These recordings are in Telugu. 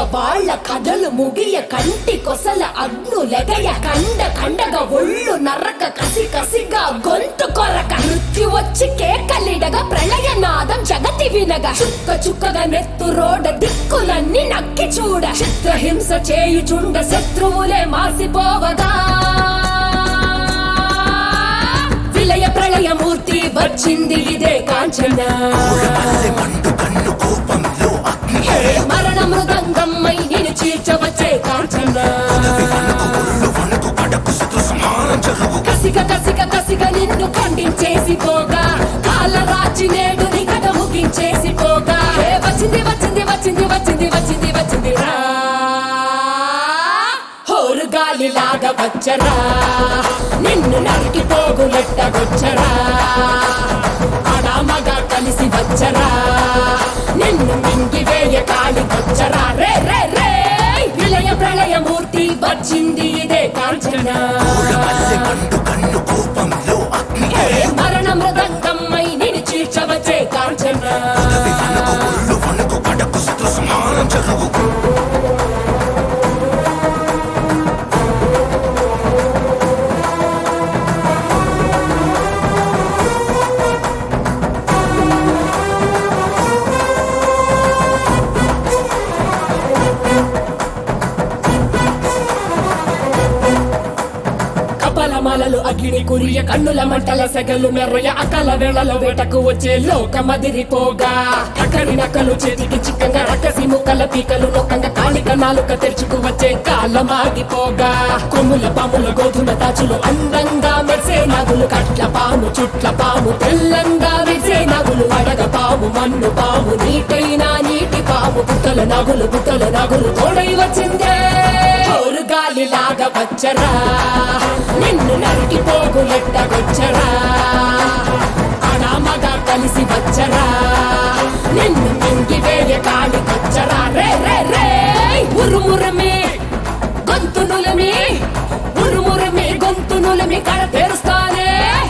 వాళ్ళ కథలు ముగియ కంటి కొసల అగ్ను లెగయ కండ కండగా ఒళ్ళు నరక కసి కసిగా గొంతు కొరక మృత్యు వచ్చి కేకలిడగా ప్రళయ నాదం జగతి వినగా చుక్క చుక్కగా నెత్తు రోడ దిక్కులన్నీ నక్కి చూడ చిత్రహింస చేయుచుండ శత్రువులే మాసిపోవగా విలయ ప్రళయమూర్తి వచ్చింది ఇదే కాంచన మండు కన్ను కోపంలో అగ్ని హే మరణ మృదంగమ్మై నేను చీల్చవచ్చే కాంచన ఒళ్ళు వణుకు కడకు శత్రు సంహారం జరుగు కసిక కసిక కసిక నిన్ను ఖండించేసి పోగా కాలరాచి నేడు నీ కథ ముగించేసి పోగా హే వచ్చింది వచ్చింది వచ్చింది వచ్చింది వచ్చింది వచ్చింది రా హోరు గాలి లాగా వచ్చరా నిన్ను నరికి పోగులెట్టగొచ్చరా ఆడామగా కలిసి వచ్చరా నిన్ను మింగి వేయ కాలి వచ్చరా రే రే రే విలయ ప్రళయమూర్తి వచ్చింది ఇదే కాంచన మల్లె మండు కన్ను కోపంలో అగ్ని హే మరణ మృదంగమ్మై నిన్ను చీల్చవచ్చే కాంచన ఒళ్ళు వణుకు కడకు శత్రు సంహారం జరుగు కపలమాలలు అగ్ని కురియ కన్నుల మంటల సెగలు మెర్రయ అకల వేళలో వేటకు వచ్చే లోకమదిరిపోగా అక్కడి నక్కలు చేతికి చిక్కంగా రక్కసి ముక్కల పీకలు నొక్కంగా కాళిక నాలుక తెరుచుకు వచ్చే కాలమాగిపోగా కొమ్ముల పాముల గోధుమ తాచులు అందంగా మెరిసే నాగులు కట్ల పాము చుట్ల పాము తెల్లంగా మెరిసే నాగులు అడగ పాము మన్ను పాము నీటైన నీటి పాము పుట్టల నాగులు పుట్టల నాగులు తోడై వచ్చిందే హోరు గాలి లాగా వచ్చరా నిన్ను నరికి పోగులెట్టగొచ్చరా ఆడామగా కలిసి వచ్చరా నిన్ను మింగి వేయ కాలికొచ్చరా రే రే రే ఉరుమురమే గొంతునులమి ఉరుమురమి గొంతునులమి కడ తెరుస్తానే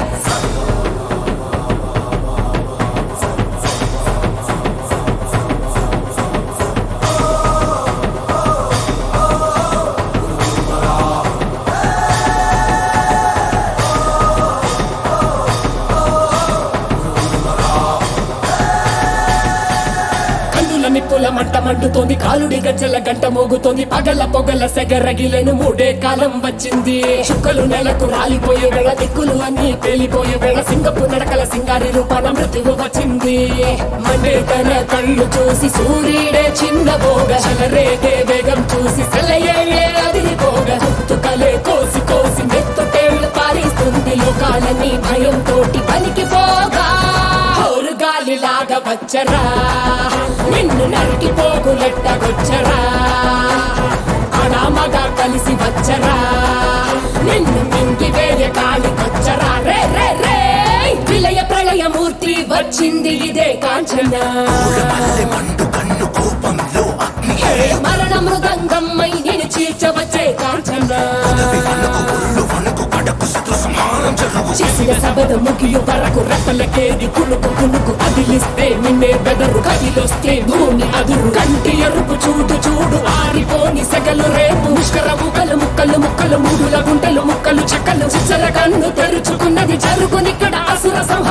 కన్నుల నిప్పుల మంట మండుతోంది కాలుడి గజ్జల గంట మోగుతోంది పగల పొగల సెగరగిలను మూడే కాలం వచ్చింది చుక్కలు నెలకు రాలిపోయే వేళ దిక్కులు అన్ని పేలిపోయే వేళ సింగపు నడకల సింగారి రూపాన మృత్యువు వచ్చింది మండే తన కళ్ళు చూసి సూర్యుడే చిన్న బోగ చలరేగే వేగం చూసి సెలయేయే అదిరిపోగ కలే కోసి కోసి మెత్తుటేళ్లు పారిస్తుంది లోకాలన్నీ భయంతోటి పనికి పోగా హోరు గాలి లాగా వచ్చరా నిన్ను నరికి పోగులెట్టగొచ్చరా ఆడామగా కలిసి వచ్చరా నిన్ను మింగి వేయ కాలికొచ్చరా రే రే రే విలయ ప్రళయమూర్తి వచ్చింది ఇదే కాంచన మల్లె మండు కన్ను కోపంలో అగ్ని హే మరణ మృదంగమ్మై నేను చీల్చవచ్చే కాంచన ఒళ్ళు వణుకు కడకు శత్రు సంహారం జరుగు చేసిన సబద ముగియు వరకు రెప్పలకేది కునుకు కునుకు అదిలిస్తే నిన్నే బెదరు కదిలొస్తే భూమి అదురు కంటి ఎరుపు చూడు చూడు ఆరిపోని సెగలు రేపు ముష్కర ముక్కలు ముక్కలు ముక్కలు మూడుల గుంటలు ముక్కలు చెక్కలు చిచ్చర కన్ను తెరుచుకున్నది జరుగునిక్కడ అసుర సంహారం